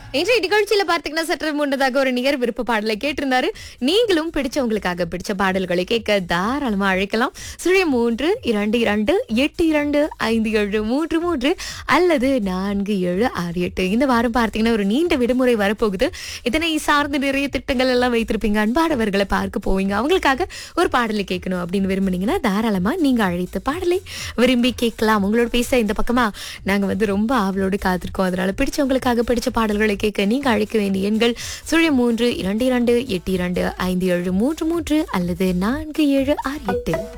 இன்றைய நிகழ்ச்சியில பார்த்தீங்கன்னா சற்று முன்னதாக ஒரு நிகர் விருப்ப பாடலை கேட்டிருந்தாரு நீங்களும் பிடிச்சவங்களுக்காக பிடிச்ச பாடல்களை கேட்க தாராளமா அழைக்கலாம் சுழிய மூன்று இரண்டு இரண்டு எட்டு இரண்டு ஐந்து ஏழு மூன்று மூன்று அல்லது நான்கு ஏழு ஆறு எட்டு இந்த வாரம் பார்த்தீங்கன்னா ஒரு நீண்ட விடுமுறை வரப்போகுது இதனை சார்ந்து நிறைய திட்டங்கள் எல்லாம் வைத்திருப்பீங்க அன்பானவர்களை பார்க்க போவீங்க அவங்களுக்காக ஒரு பாடலை கேட்கணும் அப்படின்னு விரும்புனீங்கன்னா தாராளமா நீங்க அழைத்த பாடலை விரும்பி கேட்கலாம் உங்களோட பேச இந்த பக்கமா நாங்க வந்து ரொம்ப ஆவலோடு காத்திருக்கோம் அதனால பிடிச்சவங்களுக்காக பிடிச்ச பாடல்களை கேட்க நீங்க அழைக்க வேண்டிய எண்கள் சுழி மூன்று இரண்டு இரண்டு எட்டு இரண்டு ஐந்து ஏழு மூன்று மூன்று அல்லது நான்கு ஏழு ஆறு எட்டு